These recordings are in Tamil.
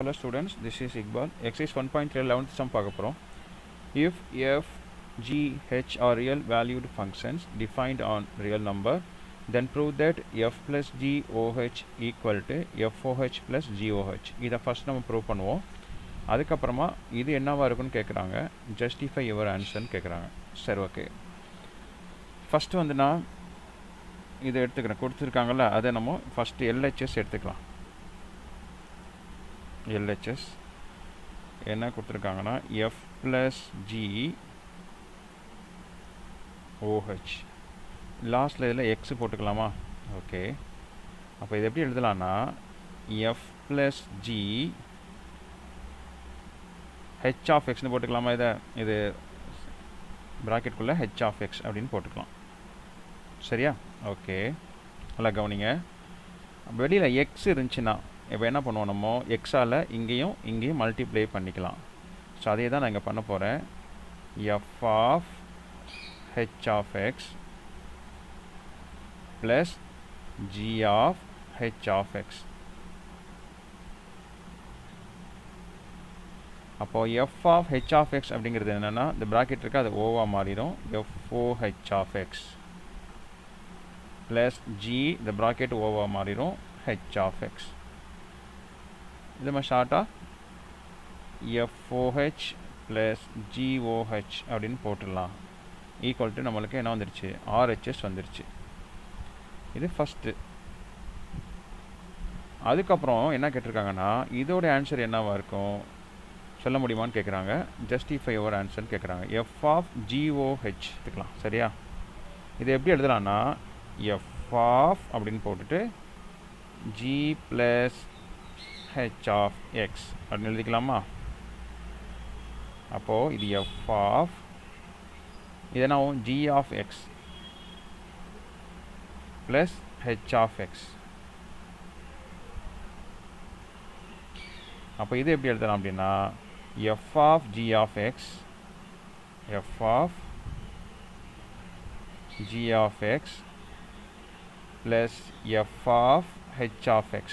Hello students, this is Iqbal. Exercise 1.3 11th sum பார்க்க போகிறோம் If f, g, h are real valued functions defined on real number, then prove that f plus g oh equal to foh plus goh. இதை ஃபஸ்ட் நம்ம ப்ரூவ் பண்ணுவோம் அதுக்கப்புறமா இது என்னவா இருக்குன்னு கேட்குறாங்க ஜஸ்டிஃபை யுவர் ஆன்சர்னு கேட்குறாங்க சரி ஓகே ஃபஸ்ட்டு வந்து நான் இதை எடுத்துக்கிறேன் கொடுத்துருக்காங்கல்ல அதை நம்ம ஃபஸ்ட்டு எல்ஹெச்எஸ் எடுத்துக்கலாம் எல்ஹெச்எஸ் என்ன கொடுத்துருக்காங்கன்னா எஃப் ப்ளஸ் ஜி ஓஹெச் லாஸ்ட்டில் இதில் எக்ஸ் போட்டுக்கலாமா ஓகே அப்போ இது எப்படி எழுதலாம்னா F plus G H of எக்ஸ்னு போட்டுக்கலாமா இதை இது ப்ராக்கெட்குள்ளே ஹெச் ஆஃப் எக்ஸ் அப்படின்னு போட்டுக்கலாம் சரியா ஓகே நல்லா கவனிங்க வெளியில் எக்ஸ் இருந்துச்சுன்னா இப்போ என்ன பண்ணுவோம் நம்ம எக்ஸால் இங்கேயும் இங்கேயும் மல்டிப்ளை பண்ணிக்கலாம் ஸோ அதே தான் நான் இங்கே பண்ண போகிறேன் F of H of X plus G of H of X அப்போது F of H of X அப்படிங்கிறது என்னென்னா இந்த ப்ராக்கெட் இருக்குது அது ஓவாக மாறிடும் F O H of X plus G இந்த ப்ராக்கெட் ஓவாக மாறிடும் ஹெச் ஆஃப் எக்ஸ் இது நம்ம ஷார்ட்டாக எஃப்ஓஹெச் ப்ளஸ் ஜிஓஹெச் அப்படின்னு போட்டுடலாம் ஈக்குவல் டு நம்மளுக்கு என்ன வந்துருச்சு ஆர்ஹெச்எஸ் வந்துருச்சு இது ஃபஸ்ட்டு அதுக்கப்புறம் என்ன கேட்டிருக்காங்கன்னா இதோட ஆன்சர் என்னவாக இருக்கும் சொல்ல முடியுமான்னு கேட்குறாங்க ஜஸ்டிஃபை யுவர் ஆன்சர்னு கேட்குறாங்க எஃப் ஆஃப் ஜிஓஹெச் எடுத்துக்கலாம் சரியா இது எப்படி எழுதலாம்னா எஃப் ஆஃப் அப்படின்னு போட்டுட்டு G plus h of x அப்படின்னு எழுதிக்கலாமா அப்போது இது f of இது என்ன ஆகும் g of x plus h of x அப்போ இது எப்படி எழுதலாம் அப்படின்னா f of g of x f of g of x plus f of h of x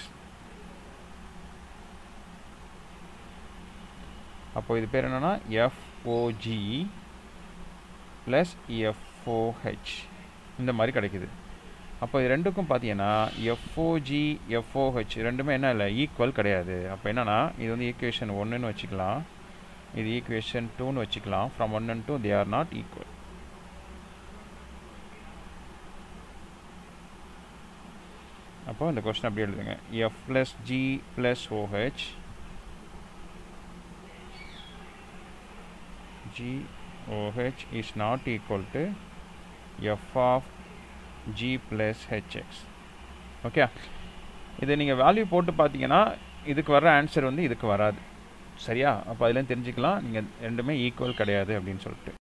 அப்போ இது பேர் என்னென்னா எஃப்ஓஜி ப்ளஸ் எஃப்ஓஹெச் இந்த மாதிரி கிடைக்குது அப்போ இது ரெண்டுக்கும் பார்த்தீங்கன்னா எஃப்ஓஜி எஃப்ஓஹெச் ரெண்டுமே என்ன இல்லை ஈக்குவல் கிடையாது அப்போ என்னென்னா இது வந்து ஈக்குவேஷன் ஒன்றுன்னு வச்சுக்கலாம் இது ஈக்குவேஷன் டூன்னு வச்சுக்கலாம் from one and two they are not equal அப்போ இந்த கொஸ்டின் அப்படி எழுதுங்க F plus G plus O H GOH is not equal to f of g plus hx okay இது நீங்கள் வேல்யூ போட்டு பார்த்தீங்கன்னா இதுக்கு வர ஆன்சர் வந்து இதுக்கு வராது சரியா அப்போ அதில் தெரிஞ்சுக்கலாம் நீங்கள் ரெண்டுமே ஈக்குவல் கிடையாது அப்படின்னு சொல்லிட்டு